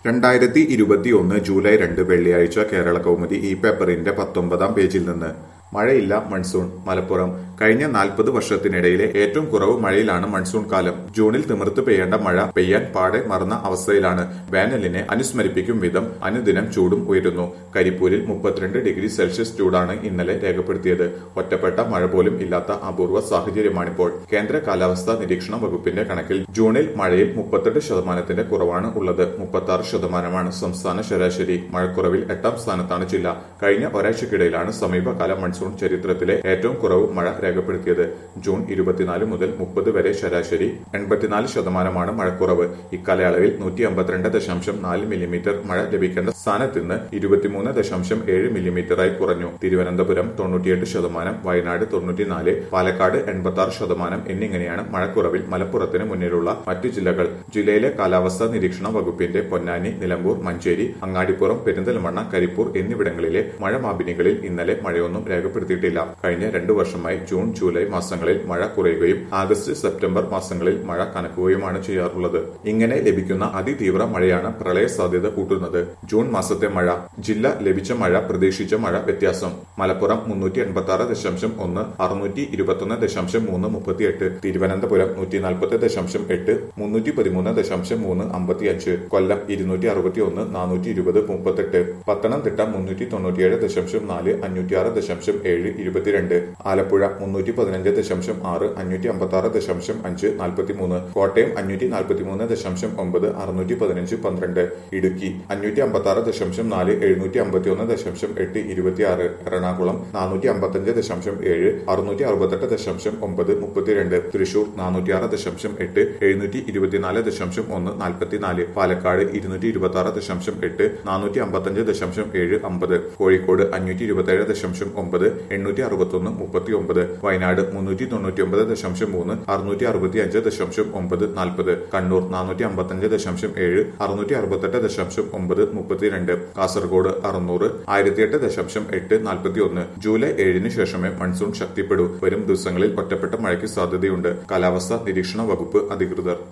രണ്ടായിരത്തി ഇരുപത്തിയൊന്ന് ജൂലൈ രണ്ട് വെള്ളിയാഴ്ച കേരള കൗമുദി ഈ പേപ്പറിന്റെ പത്തൊമ്പതാം പേജിൽ നിന്ന് മഴയില്ല മൺസൂൺ മലപ്പുറം കഴിഞ്ഞ നാൽപ്പത് വർഷത്തിനിടയിലെ ഏറ്റവും കുറവ് മഴയിലാണ് മൺസൂൺ കാലം ജൂണിൽ തിമിർത്ത് പെയ്യേണ്ട മഴ പെയ്യാൻ പാടെ മറന്ന അവസ്ഥയിലാണ് വേനലിനെ അനുസ്മരിപ്പിക്കും വിധം അനുദിനം ചൂടും ഉയരുന്നു കരിപ്പൂരിൽ മുപ്പത്തിരണ്ട് ഡിഗ്രി സെൽഷ്യസ് ചൂടാണ് ഇന്നലെ രേഖപ്പെടുത്തിയത് ഒറ്റപ്പെട്ട മഴ പോലും ഇല്ലാത്ത അപൂർവ സാഹചര്യമാണിപ്പോൾ കേന്ദ്ര കാലാവസ്ഥാ നിരീക്ഷണ വകുപ്പിന്റെ കണക്കിൽ ജൂണിൽ മഴയിൽ മുപ്പത്തെട്ട് ശതമാനത്തിന്റെ കുറവാണ് ഉള്ളത് മുപ്പത്തി ആറ് ശതമാനമാണ് സംസ്ഥാന ശരാശരി മഴക്കുറവിൽ എട്ടാം സ്ഥാനത്താണ് ജില്ല കഴിഞ്ഞ ഒരാഴ്ചക്കിടയിലാണ് സമീപകാല മൺസൂൺ ചരിത്രത്തിലെ ഏറ്റവും കുറവ് മഴ രേഖപ്പെടുത്തിയത് ജൂൺ ഇരുപത്തിനാല് മുതൽ മുപ്പത് വരെ ശരാശരി എൺപത്തിനാല് ശതമാനമാണ് മഴക്കുറവ് ഇക്കാലയളവിൽ നൂറ്റി അമ്പത്തിരണ്ട് ദശാംശം നാല് മില്ലിമീറ്റർ മഴ ലഭിക്കേണ്ട സ്ഥാനത്ത് നിന്ന് ഇരുപത്തിമൂന്ന് ദശാംശം ഏഴ് മില്ലിമീറ്ററായി കുറഞ്ഞു തിരുവനന്തപുരം തൊണ്ണൂറ്റിയെട്ട് ശതമാനം വയനാട് തൊണ്ണൂറ്റിനാല് പാലക്കാട് എൺപത്തി ആറ് ശതമാനം എന്നിങ്ങനെയാണ് മഴക്കുറവിൽ മലപ്പുറത്തിന് മുന്നിലുള്ള മറ്റു ജില്ലകൾ ജില്ലയിലെ കാലാവസ്ഥാ നിരീക്ഷണ വകുപ്പിന്റെ പൊന്നാനി നിലമ്പൂർ മഞ്ചേരി അങ്ങാടിപ്പുറം പെരിന്തൽമണ്ണ കരിപ്പൂർ എന്നിവിടങ്ങളിലെ മഴ മാപിനികളിൽ ഇന്നലെ മഴയൊന്നും രേഖപ്പെടുത്തിയിട്ടില്ല കഴിഞ്ഞ രണ്ടു വർഷമായി ജൂൺ ജൂലൈ മാസങ്ങളിൽ മഴ കുറയുകയും ആഗസ്റ്റ് സെപ്റ്റംബർ മാസങ്ങളിൽ മഴ കനക്കുകയുമാണ് ചെയ്യാറുള്ളത് ഇങ്ങനെ ലഭിക്കുന്ന അതിതീവ്ര മഴയാണ് പ്രളയ സാധ്യത കൂട്ടുന്നത് ജൂൺ മാസത്തെ മഴ ജില്ല ലഭിച്ച മഴ പ്രതീക്ഷിച്ച മഴ വ്യത്യാസം മലപ്പുറം മുന്നൂറ്റി എൺപത്തി ആറ് ദശാംശം ഒന്ന് അറുന്നൂറ്റി ഇരുപത്തൊന്ന് ദശാംശം മൂന്ന് മുപ്പത്തിയെട്ട് തിരുവനന്തപുരം നൂറ്റി നാൽപ്പത്തി ദശാംശം എട്ട് മുന്നൂറ്റി പതിമൂന്ന് ദശാംശം മൂന്ന് അമ്പത്തിയഞ്ച് കൊല്ലം ഇരുന്നൂറ്റി അറുപത്തി ഒന്ന് നാനൂറ്റി ഇരുപത് മുപ്പത്തെട്ട് പത്തനംതിട്ട മുന്നൂറ്റി തൊണ്ണൂറ്റിയേഴ് ദശാംശം നാല് അഞ്ഞൂറ്റിയാറ് ദശാംശം ഏഴ് ഇരുപത്തിരണ്ട് ആലപ്പുഴ മുന്നൂറ്റി പതിനഞ്ച് ദശാംശം ആറ് അഞ്ഞൂറ്റി അമ്പത്തി ആറ് ദശാംശം അഞ്ച് നാൽപ്പത്തിമൂന്ന് കോട്ടയം അഞ്ഞൂറ്റി നാൽപ്പത്തിമൂന്ന് ദശാംശം ഒമ്പത് അറുന്നൂറ്റി പതിനഞ്ച് പന്ത്രണ്ട് ഇടുക്കി അഞ്ഞൂറ്റി അമ്പത്തി ആറ് ദശാംശം നാല് എഴുന്നൂറ്റി അമ്പത്തി ഒന്ന് ദശാംശം എട്ട് ഇരുപത്തിയാറ് എറണാകുളം നാനൂറ്റി അമ്പത്തഞ്ച് ദശാംശം ഏഴ് അറുന്നൂറ്റി അറുപത്തെട്ട് ദശാംശം ഒമ്പത് മുപ്പത്തിരണ്ട് തൃശൂർ നാനൂറ്റിയാറ് ദശാംശം എട്ട് എഴുന്നൂറ്റി ഇരുപത്തിനാല് ദശാംശം ഒന്ന് നാൽപ്പത്തിനാല് പാലക്കാട് ഇരുന്നൂറ്റി ഇരുപത്തി ആറ് ദശാംശം എട്ട് നാനൂറ്റി അമ്പത്തഞ്ച് ദശാംശം ഏഴ് അമ്പത് കോഴിക്കോട് അഞ്ഞൂറ്റി ഇരുപത്തിയേഴ് ദശാംശം ഒമ്പത് എണ്ണൂറ്റി അറുപത്തൊന്ന് മുപ്പത്തി ഒമ്പത് വയനാട് മുന്നൂറ്റി തൊണ്ണൂറ്റി ഒമ്പത് ദശാംശം മൂന്ന് അറുന്നൂറ്റി അറുപത്തി അഞ്ച് ദശാംശം ഒമ്പത് നാൽപ്പത് കണ്ണൂർ നാനൂറ്റി അമ്പത്തഞ്ച് ദശാംശം ഏഴ് അറുന്നൂറ്റി അറുപത്തെട്ട് ദശാംശം ഒമ്പത് മുപ്പത്തിരണ്ട് കാസർഗോഡ് അറുന്നൂറ് ആയിരത്തിയെട്ട് ദശാംശം എട്ട് നാൽപ്പത്തി ഒന്ന് ജൂലൈ ഏഴിന് ശേഷമേ മൺസൂൺ ശക്തിപ്പെടൂ വരും ദിവസങ്ങളിൽ ഒറ്റപ്പെട്ട മഴയ്ക്ക് സാധ്യതയുണ്ട് കാലാവസ്ഥാ നിരീക്ഷണ വകുപ്പ് അധികൃതർ